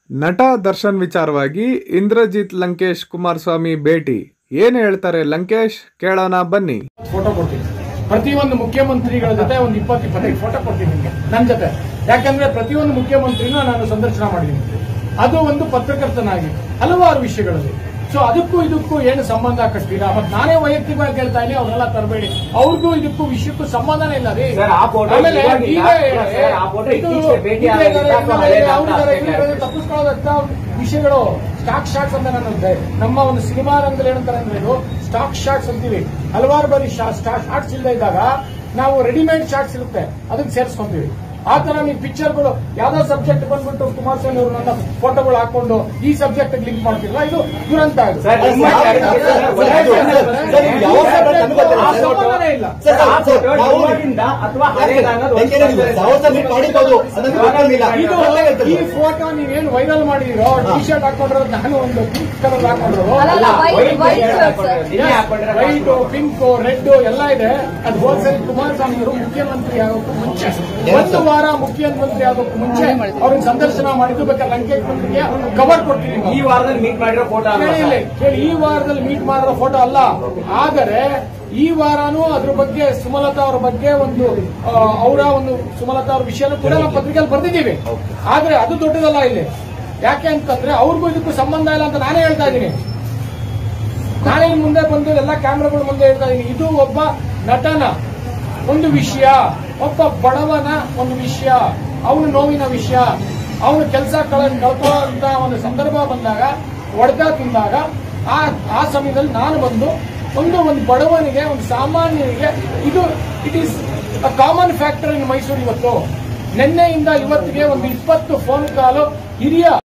ನಟ ದರ್ಶನ್ ವಿಚಾರವಾಗಿ ಇಂದ್ರಜಿತ್ ಲಂಕೇಶ್ ಕುಮಾರಸ್ವಾಮಿ ಭೇಟಿ ಏನು ಹೇಳ್ತಾರೆ ಲಂಕೇಶ್ ಕೇಳೋಣ ಬನ್ನಿ ಫೋಟೋ ಕೊಡ್ತೀನಿ ಪ್ರತಿಯೊಂದು ಮುಖ್ಯಮಂತ್ರಿಗಳ ಜೊತೆ ಒಂದು ಇಪ್ಪತ್ತು ಇಪ್ಪತ್ತೈದು ಫೋಟೋ ಕೊಡ್ತೀನಿ ನಿಮಗೆ ನನ್ನ ಜೊತೆ ಯಾಕಂದ್ರೆ ಪ್ರತಿಯೊಂದು ಮುಖ್ಯಮಂತ್ರಿನೂ ನಾನು ಸಂದರ್ಶನ ಮಾಡಿದ್ದೀನಿ ಅದು ಒಂದು ಪತ್ರಕರ್ತನಾಗಿ ಹಲವಾರು ವಿಷಯಗಳಲ್ಲಿ ಸೊ ಅದಕ್ಕೂ ಇದಕ್ಕೂ ಏನು ಸಂಬಂಧ ಕಟ್ತೀರಾ ಮತ್ತೆ ನಾನೇ ವೈಯಕ್ತಿಕವಾಗಿ ಕೇಳ್ತಾ ಇದ್ದೀನಿ ಅವ್ರನ್ನೆಲ್ಲ ತರಬೇಡಿ ಅವ್ರಿಗೂ ಇದಕ್ಕೂ ವಿಷಯಕ್ಕೂ ಸಂಬಂಧನೇ ಇಲ್ಲ ರೀ ಸರ್, ಆ photo ಆಮೇಲೆ ಇವಾಗಿಲ್ಲ. ನೀವೇ ಇಲ್ಲ ಸರ್, ಆ photo ಇದು ಇತ್ತೀಚೆಗೆ ಭೇಟಿ ಇಲ್ಲೇ ಇದ್ದಾರೆ, ಆಗಿದ್ದ ಅಥವಾ ಇಲ್ಲೇ ಇದ್ದಾರೆ, ಹಳೆಯದಾ ಅವ್ರಿದ್ದಾರೆ, ಅಂತ ಇವ್ರಿದ್ದಾರೆ, ತಪ್ಪಿಸ್ಕೊಳ್ಳೋದಂತ ವಿಷಯಗಳು ಸ್ಟಾಕ್ ಶಾಟ್ಸ್ ಅಂತ ನಾನು ಅಂದೆ. ನಮ್ಮ ಒಂದು ಸಿನಿಮಾ ರಂಗದಲ್ಲಿ ಏನಂತಾರೆ ಅಂದ್ರೆ ಇದು ಸ್ಟಾಕ್ ಶಾಟ್ಸ್ ಅಂತೀವಿ ಹಲವಾರು ಬಾರಿ ಶಾರ್ಟ್ಸ್ ಇಲ್ಲದೆ ಇದ್ದಾಗ ನಾವು ರೆಡಿಮೇಡ್ ಶಾರ್ಟ್ಸ್ ಇರುತ್ತೆ ಅದಕ್ಕೆ ಸೇರಿಸ್ಕೊಂತೀವಿ ಆ ತರ ನೀವು ಪಿಕ್ಚರ್ಗಳು ಯಾವ್ದೋ ಸಬ್ಜೆಕ್ಟ್ ಬಂದ್ಬಿಟ್ಟು ಕುಮಾರಸ್ವಾಮಿ ಅವರು ನನ್ನ ಫೋಟೋಗಳು ಹಾಕೊಂಡು ಈ ಸಬ್ಜೆಕ್ಟ್ ಲಿಂಕ್ ಮಾಡ್ತಿರಲ್ಲ ಇದು ದುರಂತ ಇದು. ಸರ್, ನಿಮ್ಮ ಸರ್, ಸರ್, ಈ ಯಾವ subject ನಮ್ಗೆ ಗೊತ್ತಿಲ್ಲ. ಆ ಸಂಬಂಧನೇ ಇಲ್ಲ ಸರ್, ಆ ಸರ್, photo ನಾವು- ಇವಾಗಿಂದ ಅಥವಾ ಹಳೆಯದಾ ಅನ್ನೋದು ಒಂದು ಯಾಕೆಂದ್ರೆ ನೀವು ಸಾವಿರ ಸಲ meet ಮಾಡಿರ್ಬೋದು, ಅದನ್ನು ಗೊತ್ತಾಗಿಲ್ಲ. ಇದು ಈ ಫೋಟೋ ನೀವೇನು ವೈರಲ್ ಮಾಡಿದಿರೋ ಟಿ ಶರ್ಟ್ ಹಾಕೊಂಡ್ರೆ ನಾನು ಒಂದು ಪಿಂಕ್ ಕಲರ್ ಹಾಕೊಂಡ್ರು ಅಲ್ಲ, white- white white shirt shirt, ಹಾಕೊಂಡ್ರೆ, sir. ನಿನ್ನೆ ಹಾಕೊಂಡ್ರೆ ವೈಟ್ ಪಿಂಕ್ ರೆಡ್ ಎಲ್ಲ ಇದೆ ಅದು ಹೋದ್ ಸರಿ ಕುಮಾರಸ್ವಾಮಿ ಅವರು ಮುಖ್ಯಮಂತ್ರಿ ಆಗೋಕ್ಕೂ ಮುಂಚೆ ಒಂದು ವಾರ ಮುಖ್ಯಮಂತ್ರಿ ಆಗೋಕ್ಕೂ ಮುಂಚೆ ಅವ್ರಿಗೆ ಸಂದರ್ಶನ ಮಾಡಿದ್ದು ಬೇಕಾದ್ರೆ ಲಂಕೇಶ್ ಮಂತ್ರಿಗೆ ಕವರ್ ಕೊಡ್ತೀನಿ ಈ ವಾರದಲ್ಲಿ ಮೀಟ್ ಮಾಡಿರೋ ಫೋಟೋ ಅಲ್ವಾ ಕೇಳಿ ಇಲ್ಲಿ, ಕೇಳಿ ಈ ವಾರದಲ್ಲಿ ಮೀಟ್ ಮಾಡಿರೋ ಫೋಟೋ ಅಲ್ಲ ಆದರೆ ಈ ವಾರನೂ ಅದ್ರ ಬಗ್ಗೆ ಸುಮಲತಾ ಅವರ ಬಗ್ಗೆ ಒಂದು ಆ, ಅವರ ಒಂದು ಸುಮಲತಾ ಅವ್ರ ವಿಷಯನೂ ಕೂಡ ನಾವು ಪತ್ರಿಕೆಯಲ್ಲಿ ಬರ್ದಿದ್ದೀವಿ ಆದ್ರೆ ಅದು ದೊಡ್ಡದಲ್ಲ ಇಲ್ಲಿ ಯಾಕೆ ಅಂತಂದ್ರೆ ಅವ್ರಿಗೂ ಇದಕ್ಕೂ ಸಂಬಂಧ ಇಲ್ಲ ಅಂತ ನಾನೇ ಹೇಳ್ತಾ ಇದ್ದೀನಿ ನಾನೇ ಇನ್ ಮುಂದೆ ಬಂದು ಎಲ್ಲ ಕ್ಯಾಮ್ರಾಗಳ ಮುಂದೆ ಹೇಳ್ತಾ ಇದ್ದೀನಿ ಇದು ಒಬ್ಬ ನಟನ ಒಂದು ವಿಷಯ ಒಬ್ಬ ಬಡವನ ಒಂದು ವಿಷಯ ಅವನ ನೋವಿನ ವಿಷಯ ಅವನು ಕೆಲಸ ಕಳ ಕಳ್ಕೊಳ್ಳುವಂತ ಒಂದು ಸಂದರ್ಭ ಬಂದಾಗ ಒಡೆದ ತಿಂದಾಗ ಆ ಆ ಸಮಯದಲ್ಲಿ ನಾನು ಬಂದು ಒಂದು ಒಂದು ಬಡವನಿಗೆ ಒಂದು ಸಾಮಾನ್ಯನಿಗೆ ಇದು it is a common factor in Mysuru ಇವತ್ತು ನಿನ್ನೆಯಿಂದ ಇವತ್ತಿಗೆ ಒಂದು ಇಪ್ಪತ್ತು ಫೋನ್ ಕಾಲು ಹಿರಿಯ